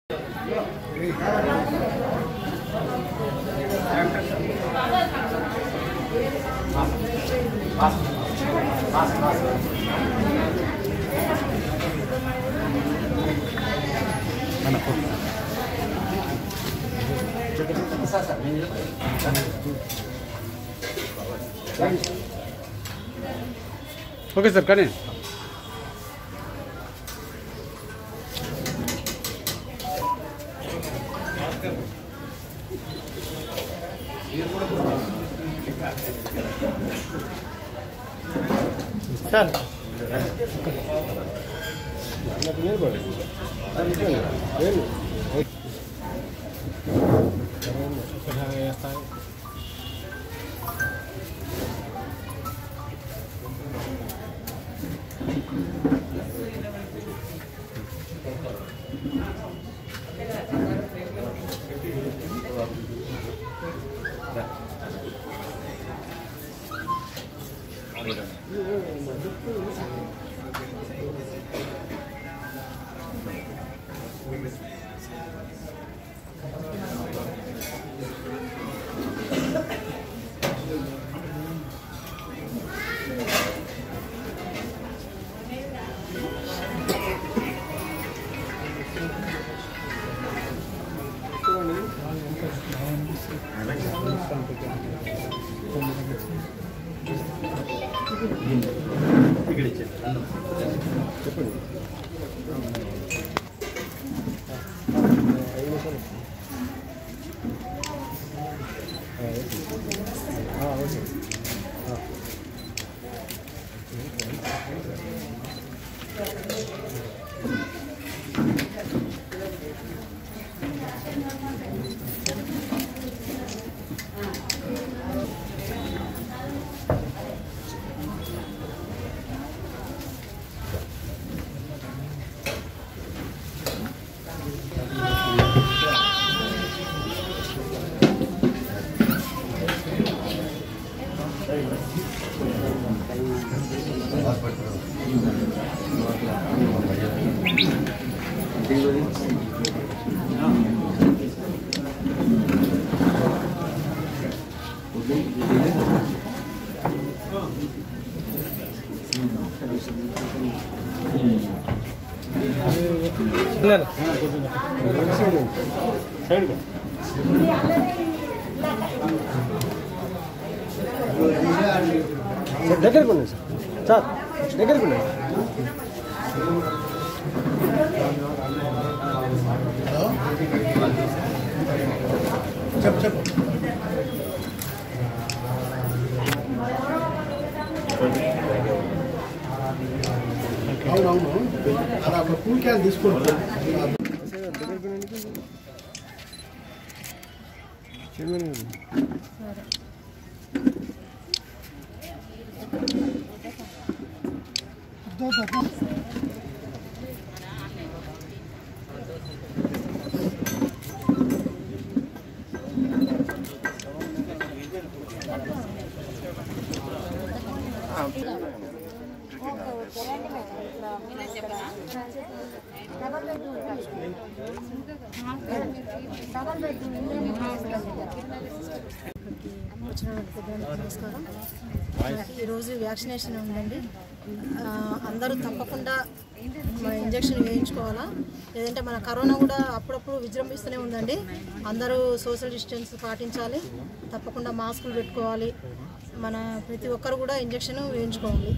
Okay sir కానీ sir దగ్గరికి ఉన్నాయి సార్ సార్ దగ్గరికి ఉన్నాయి చెప్పు చెప్పు అవునవును అది అక్కడ కూల్ క్యాన్ తీసుకోండి వచ్చిన పెద్దలకు నమస్కారం ఈరోజు వ్యాక్సినేషన్ ఉందండి ఆ, అందరూ తప్పకుండా మన ఇంజక్షన్ వేయించుకోవాలా లేదంటే మన కరోనా కూడా అప్పుడప్పుడు విజృంభిస్తూనే ఉందండి అందరూ సోషల్ డిస్టెన్స్ పాటించాలి తప్పకుండా మాస్కులు పెట్టుకోవాలి మన ప్రతి ఒక్కరు కూడా ఇంజక్షన్ వేయించుకోవాలి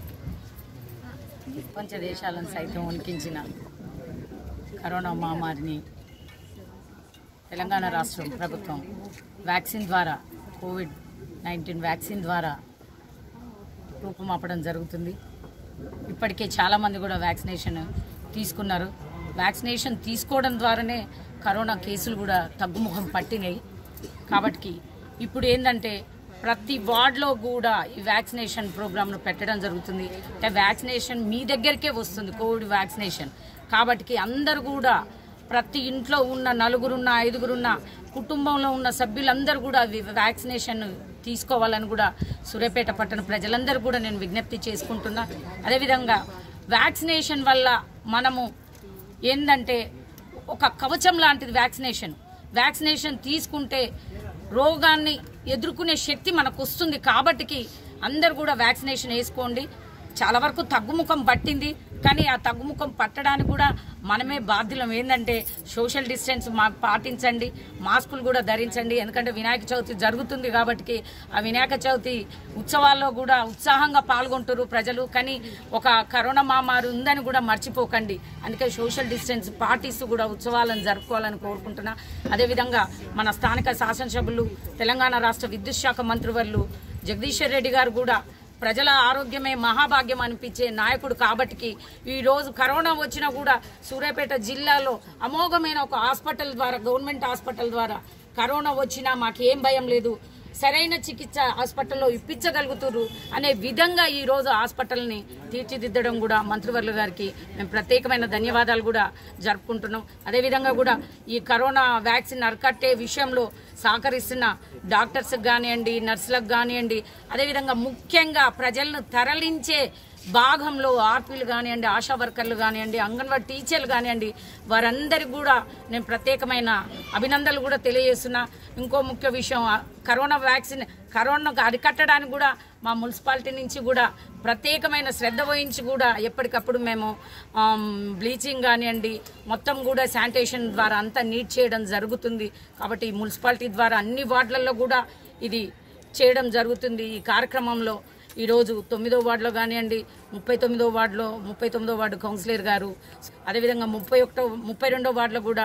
ప్రపంచ దేశాలను సైతం వణికించిన కరోనా మహమ్మారిని తెలంగాణ రాష్ట్రం ప్రభుత్వం వ్యాక్సిన్ ద్వారా కోవిడ్ నైన్టీన్ వ్యాక్సిన్ ద్వారా రూపుమాపడం జరుగుతుంది ఇప్పటికే చాలామంది కూడా వ్యాక్సినేషన్ తీసుకున్నారు వ్యాక్సినేషన్ తీసుకోవడం ద్వారానే కరోనా కేసులు కూడా తగ్గుముఖం పట్టినాయి కాబట్టి ఇప్పుడు ఏంటంటే ప్రతి వార్డులో కూడా ఈ వ్యాక్సినేషన్ ప్రోగ్రామ్ను పెట్టడం జరుగుతుంది అంటే వ్యాక్సినేషన్ మీ దగ్గరికే వస్తుంది కోవిడ్ వ్యాక్సినేషన్ కాబట్టి అందరూ కూడా ప్రతి ఇంట్లో ఉన్న నలుగురున్న ఐదుగురున్న కుటుంబంలో ఉన్న సభ్యులందరూ కూడా వి- వ్యాక్సినేషన్ తీసుకోవాలని కూడా సూర్యాపేట పట్టణ ప్రజలందరూ కూడా నేను విజ్ఞప్తి చేసుకుంటున్నా అదేవిధంగా వ్యాక్సినేషన్ వల్ల మనము ఏంటంటే ఒక కవచం లాంటిది వ్యాక్సినేషన్ వ్యాక్సినేషన్ తీసుకుంటే రోగాన్ని ఎదుర్కొనే శక్తి మనకు వస్తుంది కాబట్టికి అందరు కూడా వ్యాక్సినేషన్ వేసుకోండి చాలా వరకు తగ్గుముఖం పట్టింది కానీ ఆ తగ్గుముఖం పట్టడానికి కూడా మనమే బాధ్యులం ఏంటంటే సోషల్ డిస్టెన్స్ మా పాటించండి మాస్కులు కూడా ధరించండి ఎందుకంటే వినాయక చవితి జరుగుతుంది కాబట్టి ఆ వినాయక చవితి ఉత్సవాల్లో కూడా ఉత్సాహంగా పాల్గొంటారు ప్రజలు కానీ ఒక కరోనా మహమ్మారి ఉందని కూడా మర్చిపోకండి అందుకే సోషల్ డిస్టెన్స్ పాటిస్తూ కూడా ఉత్సవాలను జరుపుకోవాలని కోరుకుంటున్నా అదేవిధంగా మన స్థానిక శాసనసభ్యులు తెలంగాణ రాష్ట్ర విద్యుత్ శాఖ మంత్రివర్యులు జగదీశ్వర్ రెడ్డి గారు కూడా ప్రజల ఆరోగ్యమే మహాభాగ్యం అనిపించే నాయకుడు కాబట్టికి ఈ రోజు కరోనా వచ్చినా కూడా సూర్యాపేట జిల్లాలో అమోఘమైన ఒక హాస్పిటల్ ద్వారా గవర్నమెంట్ హాస్పిటల్ ద్వారా కరోనా వచ్చినా మాకేం భయం లేదు సరైన చికిత్స హాస్పిటల్లో ఇప్పించగలుగుతున్నారు అనే విధంగా ఈ రోజు హాస్పిటల్ని తీర్చిదిద్దడం కూడా మంత్రివర్యులు గారికి మేము ప్రత్యేకమైన ధన్యవాదాలు కూడా జరుపుకుంటున్నాం అదేవిధంగా కూడా ఈ కరోనా వ్యాక్సిన్ అరికట్టే విషయంలో సహకరిస్తున్న డాక్టర్స్కి కానివ్వండి నర్సులకు కానివ్వండి అదేవిధంగా ముఖ్యంగా ప్రజలను తరలించే భాగంలో ఆర్పీలు కానివ్వండి ఆశా వర్కర్లు కానివ్వండి అంగన్వాడీ టీచర్లు కానివ్వండి వారందరికీ కూడా నేను ప్రత్యేకమైన అభినందనలు కూడా తెలియజేస్తున్నా ఇంకో ముఖ్య విషయం ఆ కరోనా వ్యాక్సిన్ కరోనాకు అరికట్టడానికి కూడా మా మున్సిపాలిటీ నుంచి కూడా ప్రత్యేకమైన శ్రద్ధ వహించి కూడా ఎప్పటికప్పుడు మేము ఆమ్, బ్లీచింగ్ కానివ్వండి మొత్తం కూడా శానిటేషన్ ద్వారా అంతా నీట్ చేయడం జరుగుతుంది కాబట్టి ఈ మున్సిపాలిటీ ద్వారా అన్ని వార్డులలో కూడా ఇది చేయడం జరుగుతుంది ఈ కార్యక్రమంలో ఈరోజు తొమ్మిదో వార్డులో కానివ్వండి ముప్పై తొమ్మిదో వార్డులో ముప్పై తొమ్మిదో వార్డు కౌన్సిలర్ గారు అదేవిధంగా ముప్పై ఒకటో ముప్పై రెండో వార్డులో కూడా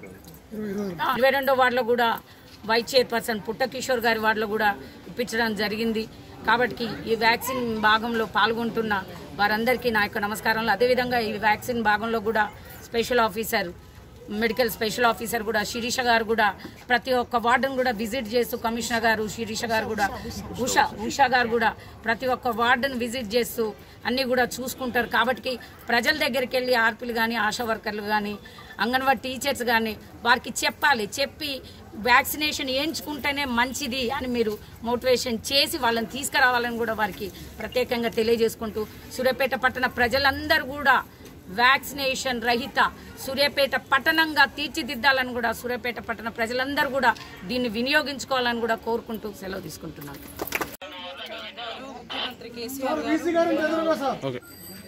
ఆ, ఇరవై రెండో వార్డులో కూడా వైస్ చైర్పర్సన్ పుట్టకిషోర్ గారి వార్డులో కూడా ఇప్పించడం జరిగింది కాబట్టి ఈ వ్యాక్సిన్ భాగంలో పాల్గొంటున్న వారందరికీ నా యొక్క నమస్కారాలు అదేవిధంగా ఈ వ్యాక్సిన్ భాగంలో కూడా special officer medical special officer కూడా శిరీష గారు కూడా ప్రతి ఒక్క వార్డును కూడా విజిట్ చేస్తూ కమిషనర్ గారు శిరీష గారు కూడా ఉషా ఉషా గారు కూడా ప్రతి ఒక్క వార్డును విజిట్ చేస్తూ అన్నీ కూడా చూసుకుంటారు కాబట్టి ప్రజల దగ్గరికి వెళ్ళి ఆర్పీలు కానీ ఆశా వర్కర్లు కానీ అంగన్వాడీ టీచర్స్ కానీ వారికి చెప్పాలి చెప్పి వ్యాక్సినేషన్ వేయించుకుంటేనే మంచిది అని మీరు మోటివేషన్ చేసి వాళ్ళని తీసుకురావాలని కూడా వారికి ప్రత్యేకంగా తెలియజేసుకుంటూ సూర్యాపేట పట్టణ ప్రజలందరూ కూడా వ్యాక్సినేషన్ రహిత సూర్యాపేట పట్టణంగా తీర్చిదిద్దాలని కూడా సూర్యాపేట పట్టణ ప్రజలందరూ కూడా దీన్ని వినియోగించుకోవాలని కూడా కోరుకుంటూ సెలవు తీసుకుంటున్నాను ముఖ్యమంత్రి కేసీఆర్ గారు ఓకే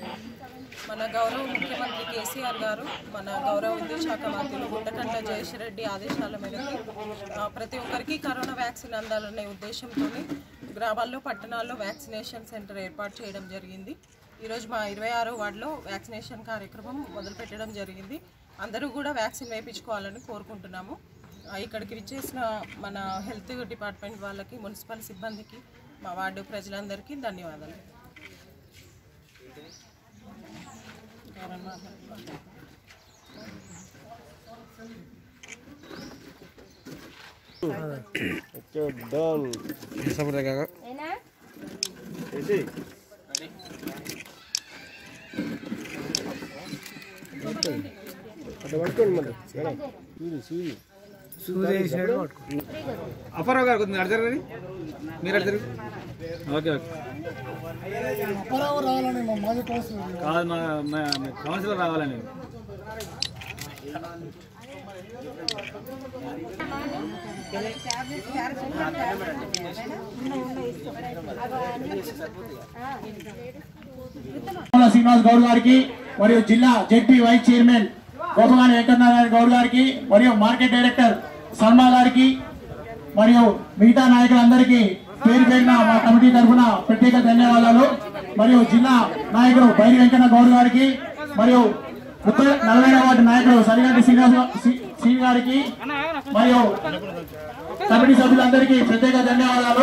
మన గౌరవ ముఖ్యమంత్రి కేసీఆర్ గారు మన గౌరవ విద్యాశాఖ మంత్రులు గుంటకండ్ల జయేశ్వర రెడ్డి ఆదేశాల మేరకు ఆ, ప్రతి ఒక్కరికి కరోనా వ్యాక్సిన్ అందాలనే ఉద్దేశంతో గ్రామాల్లో పట్టణాల్లో వ్యాక్సినేషన్ సెంటర్ ఏర్పాటు చేయడం జరిగింది ఈరోజు మా ఇరవై ఆరో వార్డులో వ్యాక్సినేషన్ కార్యక్రమం మొదలుపెట్టడం జరిగింది అందరూ కూడా వ్యాక్సిన్ వేయించుకోవాలని కోరుకుంటున్నాము ఆ, ఇక్కడికి విచ్చేసిన మన హెల్త్ డిపార్ట్మెంట్ వాళ్ళకి మున్సిపల్ సిబ్బందికి మా వార్డు ప్రజలందరికీ ధన్యవాదాలు ఎవరన్నా ఓకే డన్ సపోర్ట్ కాక ఏసి అట్లా పట్టుకోండి మరి మేడం సూది సూది అప్పారావు గారు కొద్దిగా అడతారు కానీ మీరు అడతారు ఓకే ఓకే కాదు మా మా కౌన్సిలర్ రావాలని కోల శ్రీనివాస్ గౌడ్ గారికి మరియు జిల్లా ZP vice chairman Gopagani Venkatanarayana Goud గారికి మరియు మార్కెట్ డైరెక్టర్ శర్మ గారికి మరియు మిగతా నాయకులందరికీ పేరు పేరున మా కమిటీ తరఫున ప్రత్యేక ధన్యవాదాలు మరియు జిల్లా నాయకుడు బైరి వెంకన్న గౌడ్ గారికి మరియు ఉత్తర నలభై వార్డు నాయకుడు సరిగంటి శ్రీనివాస్ గా- శ్రీ- శ్రీ గారికి మరియు కమిటీ సభ్యులందరికీ ప్రత్యేక ధన్యవాదాలు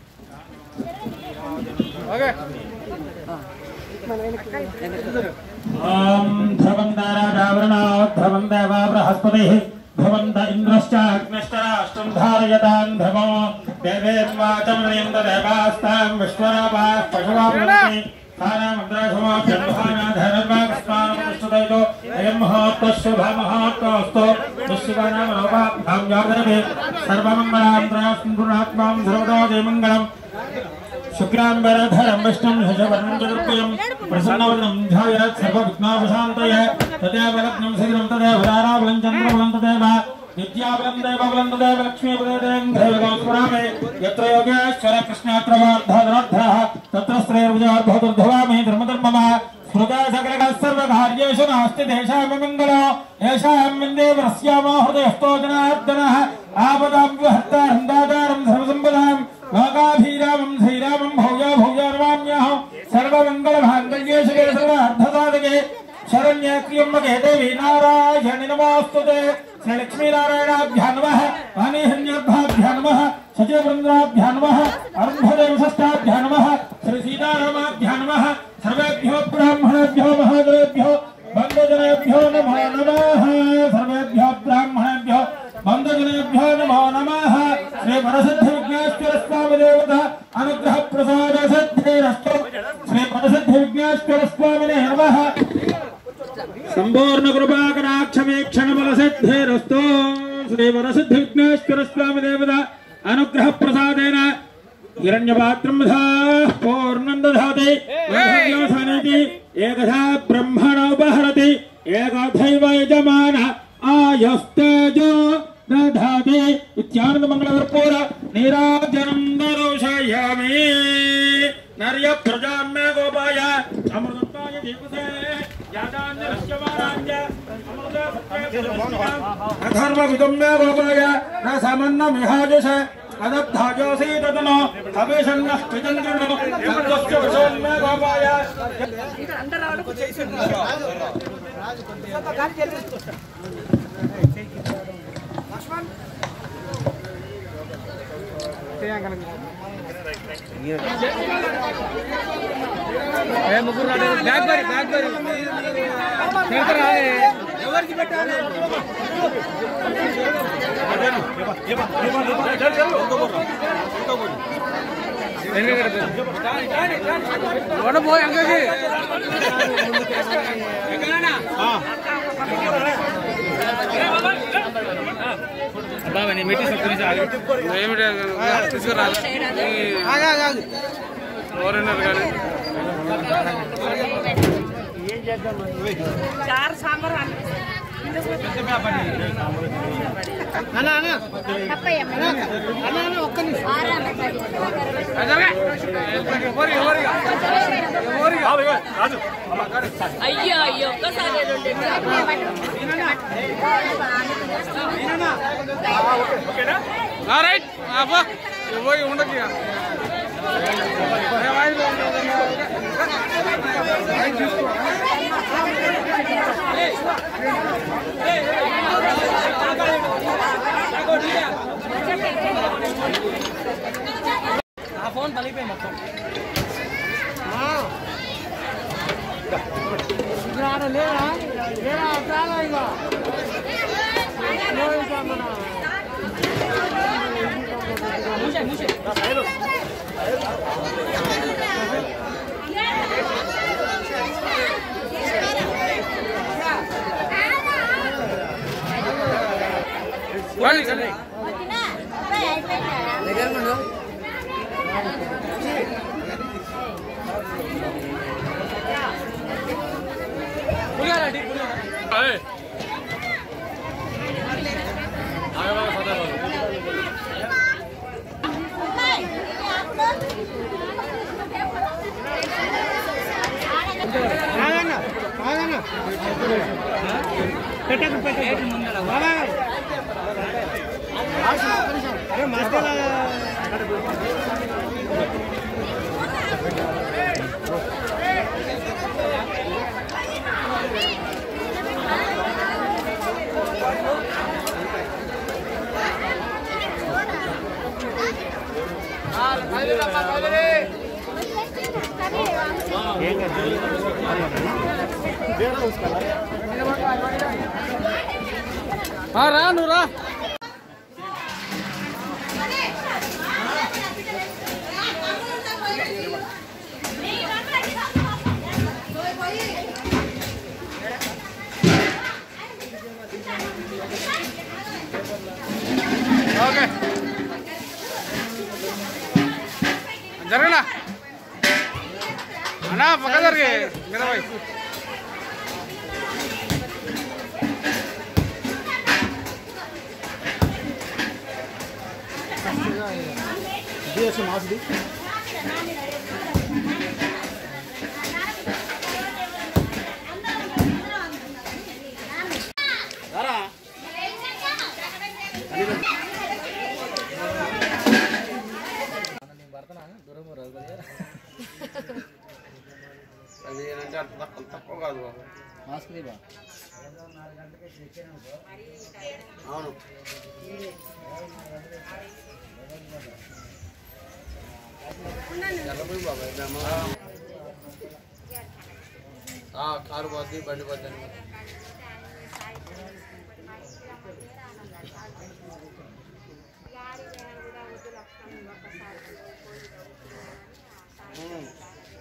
ఓం ధ్రువం ధారావరణాధ్రువం దేవా బృహస్పతిः భవంత ఇంద్రశ్చ అగ్నిశ్చరాష్ట్రం ధారయతాన్ ధ్రువో దేవేర్వాచం రేంద దేవాస్తాం విశ్వరాపాः పశువాపి ధనర్వాస్మానో అయం మహోత్వ శుభ మహోత్వస్తు శివానామ రూపాభ్యాం జాగరవే సర్వమంగళాంధ్రాస్మృణాత్మాం సర్వదో జయమంగళం शुक्लाम्बरधरं विष्णुं शशवर्णं चतुर्भुजं प्रसन्नवदनं ध्यायात् सर्वविघ्नोपशान्तये तदेव लग्नं शरीरं तदेव दाराबलं चन्द्रबलं तदेव विद्याबलं देवबलं तदेव लक्ष्मीपदें दैवगोस्मरामे यत्र योगेश्वर कृष्णात्रवार्धधनोद्धरः तत्र श्रेयर्विजयोर्भवदुर्धवामि धर्मधर्ममः स्मृता सकलकः सर्वकार्येषु नास्ति तेषां मङ्गलो येषां वन्दे वरस्यामो हृदयस्थो जनार्दनः आपदाभ्यहर्तारं दातारं सर्वसम्पदाम् लोकाभिरामं श्रीरामं भौजा भौजा नमाम्यहं सर्वमङ्गलभाङ्गल्ये शिवे सर्वार्थसाधके शरण्ये क्रियम्बके देवी नारायणि नमोऽस्तुते श्रीलक्ष्मीनारायणाभ्यां नमः वाणीहन्यर्भाभ्यां नमः सचिववृन्दाभ्यां नमः अरुन्धदेवषष्ठाभ्यां नमः श्रीसीतारामाभ्यां नमः सर्वेभ्यो ब्राह्मणेभ्यो महादेवेभ्यो बन्धुजनेभ्यो नमो नमः सर्वेभ्यो ब्राह्मणेभ्यो बन्धुजनेभ्यो नमो नमः श्री वरसिद्धि विघ्नेश्वर स्वामी देवता अनुग्रह प्रसाद सिद्धिरस्तु श्री वरसिद्धि विघ्नेश्वर स्वामिने नमः సంపూర్ణ కృపాకరాక్షమేక్షణ బల సిద్ధిరస్తు శ్రీ వరసిద్ధి విఘ్నేశ్వర స్వామి దేవత అనుగ్రహ ప్రసాదేన హిరణ్యపాత్రం పూర్ణం దధాతి వైభవ్యోసానేతి ఏకథా బ్రహ్మణోపహరతి ఏకథైవ యజమాన ఆయస్తేజో దధాతి ఇత్యానంద మంగళ కర్పూర నీరాజనం దరోషయామి నర్య ప్రజామ్య గోపాయ అమృతత్వాయ దీపసే అధర్మవిదుమ్య గోపాయ న సమన్న మిహాజస అదబ్ధాజోసీ తదన అభిషన్న పితంజును సంతస్య విషోన్య గోపాయ బ్యాక్ బరి బ్యాక్ బరి ఎవరికి పెట్టాలి పోయి అంగకి బాబా నేను మెట్టి సత్తు ఏమిటి తీసుకురాలి ఎవరున్నారు కానీ అయ్యో అయ్యో ఒక్కసారి రెండు రైట్ అబ్బా పోయి ఉండకి రా నువ్వు రా ఓకే జరగనా అన్నా పక్క జరిగి మీద పోయి డిఎస్సి మాస్ది అది ఏంటంటే అంత తక్కువ తక్కువ కాదు బాబు అవును ఎర్రపోయి బాబాయ్ మేము ఆ, కారు పోద్ది బండి పోద్ది అని ఉమ్.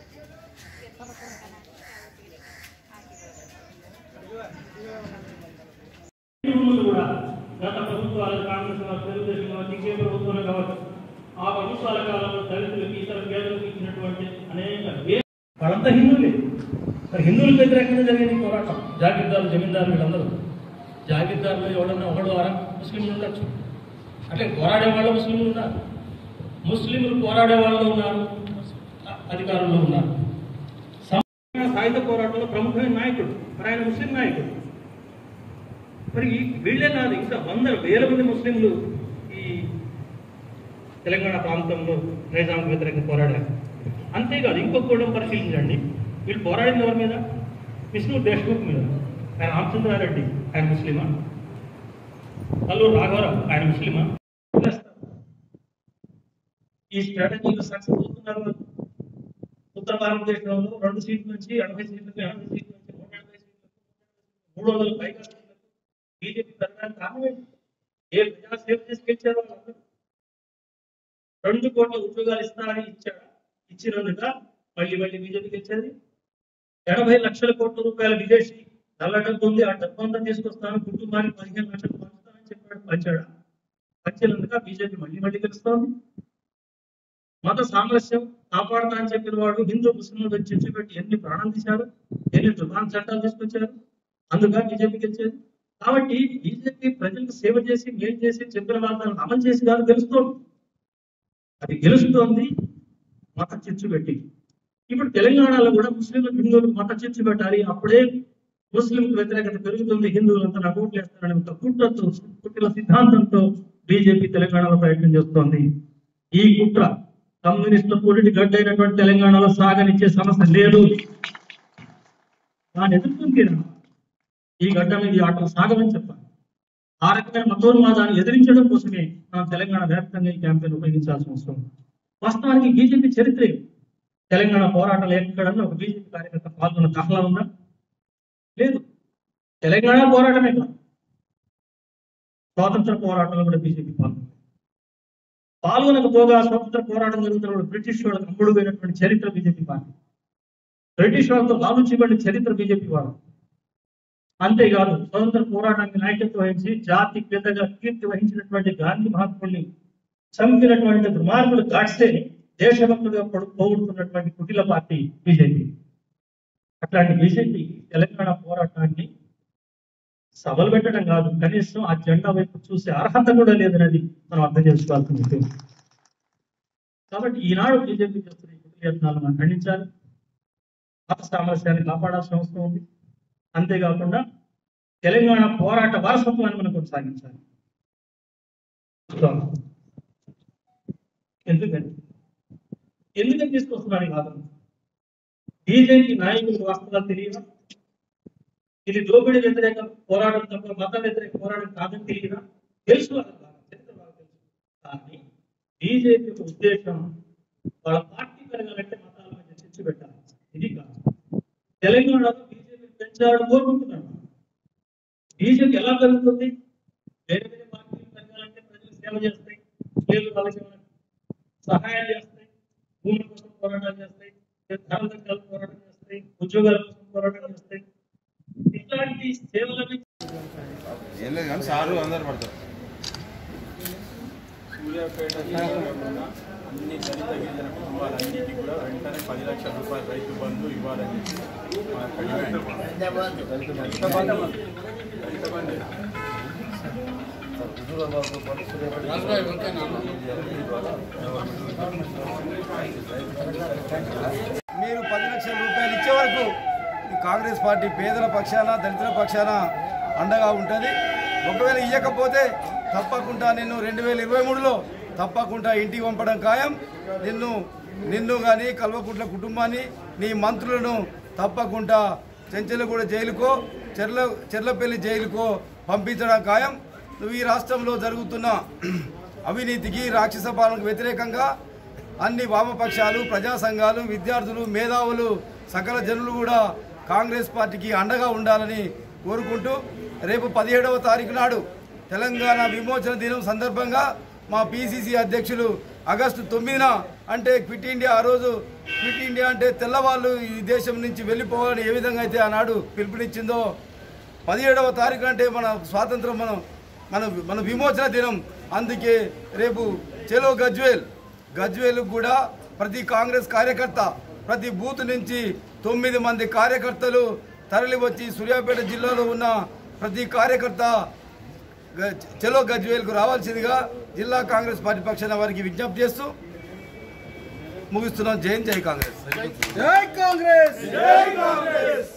భూములు కూడా గత ప్రభుత్వాలు కాంగ్రెస్ కావచ్చు, తెలుగుదేశం కావచ్చు ఇంకే ప్రభుత్వాలు కావచ్చు ఆ ప్రభుత్వాల కాలంలో దళితులకి ఇతర పేదలకు ఇచ్చినటువంటి అనేక వే- వాళ్ళంతా హిందువులే మరి హిందువులకు వ్యతిరేకంగా జరిగింది ఈ పోరాటం జాగీర్దారులు జమీందారులు వీళ్ళందరూ జాగీర్దారులు ఎవడన్నా ఒకడు వారా ముస్లింలు ఉండొచ్చు అట్లే పోరాడే వాళ్ళు ముస్లింలు ఉన్నారు ముస్లింలు పోరాడే వాళ్ళు ఉన్నారు అ- అధికారుల్లో ఉన్నారు సమ- సాయుధ పోరాటంలో ప్రముఖమైన నాయకుడు మరి ఆయన ముస్లిం నాయకుడు మరి ఈ వీళ్ళే కాదు ఇంకా వందల వేల మంది ముస్లింలు ఈ తెలంగాణ ప్రాంతంలో నైజాంకు వ్యతిరేకంగా పోరాడారు అంతేకాదు ఇంకొక కూడా పరిశీలించండి వీళ్ళు పోరాడింది ఎవరి మీద విష్ణు దేశ్ముఖ్ మీద ఆయన రామచంద్రారెడ్డి ఆయన ముస్లిమా అల్లూరు రాఘవరావు ఆయన ముస్లిమా ఈ స్ట్రాటజీలో సక్సెస్ అవుతున్నారు వాళ్ళు. ఉత్తర భారతదేశంలో రెండు సీట్ల నుంచి ఎనభై సీట్లకు ఎనభై సీట్ల నుంచి నూట ఎనభై సీట్లకు మూడు వందల పైగా సీట్లకు బీజేపీ పెరగడానికి కారణం ఏంటి ఏ ప్రజా సేవ చేసి గెలిచారు వాళ్ళందరూ రెండు కోట్ల ఉద్యోగాలు ఇస్తారని ఇచ్చాడు ఇచ్చినందుక మళ్ళీ మళ్ళీ బీజేపీ గెలిచేది ఎనభై లక్షల కోట్ల రూపాయల విదేశీ నల్ల డబ్బు ఉంది ఆ డబ్బు అంతా తీసుకొస్తాను కుటుంబానికి పదిహేను లక్షలు పంచుతానని చెప్పాడు పంచాడా పంచినందుక బీజేపీ మళ్ళీ మళ్ళీ గెలుస్తోంది మత సామరస్యం కాపాడతా అని చెప్పిన వాడు హిందూ ముస్లింలు చిచ్చు పెట్టి ఎన్ని ప్రాణాలు తీశారు ఎన్ని దుకాణ చట్టాలు తీసుకొచ్చారు అందుక బీజేపీ గెలిచేది కాబట్టి బీజేపీ ప్రజలకు సేవ చేసి మేలు చేసి చెప్పిన వాగ్దానాలు అమలు చేసి కాదు గెలుస్తోంది అది గెలుస్తోంది మత చిచ్చు పెట్టి ఇప్పుడు తెలంగాణలో కూడా ముస్లింలకు హిందువులకు మత చిచ్చు పెట్టాలి అప్పుడే ముస్లింకు వ్యతిరేకత పెరుగుతుంది హిందువులంతా నా ఓట్లు వేస్తారని ఒక కుట్రతో కుట్ర సిద్ధాంతంతో బీజేపీ తెలంగాణలో ప్రయత్నం చేస్తోంది ఈ కుట్ర కమ్యూనిస్టుల పొలిటి గడ్డైనటువంటి తెలంగాణలో సాగనిచ్చే సమస్య లేదు దాన్ని ఎదుర్కొని తీరాలి. ఈ గడ్డ మీద ఈ ఆటలు సాగమని చెప్పాలి ఆ రకమైన మతోన్మాదాన్ని ఎదిరించడం కోసమే మనం తెలంగాణ వ్యాప్తంగా ఈ క్యాంపెయిన్ ఉపయోగించాల్సిన అవసరం ఉంది. వాస్తవానికి బీజేపీ చరిత్ర ఏమి? తెలంగాణ పోరాటాలు ఎక్కడన్నా ఒక బీజేపీ కార్యకర్త పాల్గొన్న దాఖలా ఉందా లేదు తెలంగాణ పోరాటమే కాదు స్వాతంత్ర పోరాటంలో కూడా బీజేపీ పాల్గొంది పాల్గొనకపోగా స్వాతంత్ర పోరాటం జరుగుతున్నప్పుడు బ్రిటిష్ వాళ్ళకి అమ్ముడు పోయినటువంటి చరిత్ర బీజేపీ పార్టీ బ్రిటిష్ వాళ్ళతో లాలుచిబడిన చరిత్ర బీజేపీ వాడు అంతేకాదు స్వతంత్ర పోరాటానికి నాయకత్వం వహించి జాతి పెద్దగా కీర్తి వహించినటువంటి గాంధీ మహాత్ముల్ని చంపినటువంటి దుర్మార్గులు గాడ్సే దేశభక్తులుగా పొడు- పోగొడుతున్నటువంటి కుటిల పార్టీ బీజేపీ అట్లాంటి బీజేపీ తెలంగాణ పోరాటాన్ని సభలు పెట్టడం కాదు కనీసం ఆ జెండా వైపు చూసే అర్హత కూడా లేదనేది మనం అర్థం చేసుకోవాల్సిన విషయం కాబట్టి ఈనాడు బీజేపీ చేస్తున్న ఈ కుటిల యత్నాలను మనం ఖండించాలి మత సామరస్యాన్ని కాపాడాల్సిన అవసరం ఉంది అంతేకాకుండా తెలంగాణ పోరాట వారసత్వాన్ని మనం కొనసాగించాలి ఎందుకని ఎందుకని తీసుకొస్తున్నాను ఈ వాదన బీజేపీ నాయకులకు వాస్తవాలు తెలియదా ఇది దోపిడీ వ్యతిరేక పోరాటం తప్ప మత వ్యతిరేక పోరాటం కాదని తెలియదా తెలుసు వాళ్ళకి బాగా, చరిత్ర బాగా తెలుసు కానీ బీజేపీ యొక్క ఉద్దేశం వాళ్ళ పార్టీ పెరగాలంటే మతాల మధ్య చిచ్చు పెట్టాలి ఇది కాదు తెలంగాణలో బీజేపీ పెంచాలని కోరుకుంటున్నాడు బీజేపీ ఎలా పెరుగుతుంది వేరే వేరే పార్టీలు పెరగాలంటే ప్రజలు సేవ చేస్తాయి లేదు వాళ్ళకి ఏమైనా సహాయాలు చేస్తాయి భూముల కోసం పోరాటాలు చేస్తాయి ధరల తగ్గాల పోరాటం చేస్తాయి ఉద్యోగాల కోసం పోరాటం చేస్తాయి ఇట్లాంటి సేవలని ఏం లేదు కానీ సారు అందరు పడతారు సూర్యాపేట అన్ని దళిత గిరిజన కుటుంబాలన్నిటికీ కూడా వెంటనే పది లక్షల రూపాయల రైతు బంధు ఇవ్వాలని చెప్పి మా డిమాండ్. దళిత బంధు. దళిత బంధు. మీరు పది లక్షల రూపాయలు ఇచ్చే వరకు ఈ కాంగ్రెస్ పార్టీ పేదల పక్షాన దళితుల పక్షాన అండగా ఉంటుంది ఒకవేళ ఇవ్వకపోతే తప్పకుండా నిన్ను రెండు వేల ఇరవై మూడులో తప్పకుండా ఇంటికి పంపడం ఖాయం నిన్ను నిన్ను కానీ కల్వకుంట్ల కుటుంబాన్ని నీ మంత్రులను తప్పకుండా చెంచలగూడ జైలుకో చెర్ల చెర్లపల్లి జైలుకో పంపించడం ఖాయం నువ్వు ఈ రాష్ట్రంలో జరుగుతున్న అవినీతికి రాక్షస పాలనకు వ్యతిరేకంగా అన్ని వామపక్షాలు ప్రజా సంఘాలు విద్యార్థులు మేధావులు సకల జనులు కూడా కాంగ్రెస్ పార్టీకి అండగా ఉండాలని కోరుకుంటూ రేపు పదిహేడవ తారీఖు నాడు తెలంగాణ విమోచన దినం సందర్భంగా మా పిసిసి అధ్యక్షులు ఆగస్టు తొమ్మిదిన అంటే క్విట్ ఇండియా ఆ రోజు క్విట్ ఇండియా అంటే తెల్లవాళ్ళు ఈ దేశం నుంచి వెళ్ళిపోవాలని ఏ విధంగా అయితే ఆనాడు పిలుపునిచ్చిందో పదిహేడవ తారీఖు అంటే మన స్వాతంత్రం మనం మన మన విమోచన దినం అందుకే రేపు చెలో గజ్వేల్ గజ్వేల్ కూడా ప్రతి కాంగ్రెస్ కార్యకర్త ప్రతి బూత్ నుంచి తొమ్మిది మంది కార్యకర్తలు తరలి వచ్చి సూర్యాపేట జిల్లాలో ఉన్న ప్రతి కార్యకర్త గ- చెలో గజ్వేల్కు రావాల్సిందిగా జిల్లా కాంగ్రెస్ పార్టీ పక్షాన వారికి విజ్ఞప్తి చేస్తూ ముగిస్తున్నాం జై హింద్, జై కాంగ్రెస్ జై కాంగ్రెస్ జై కాంగ్రెస్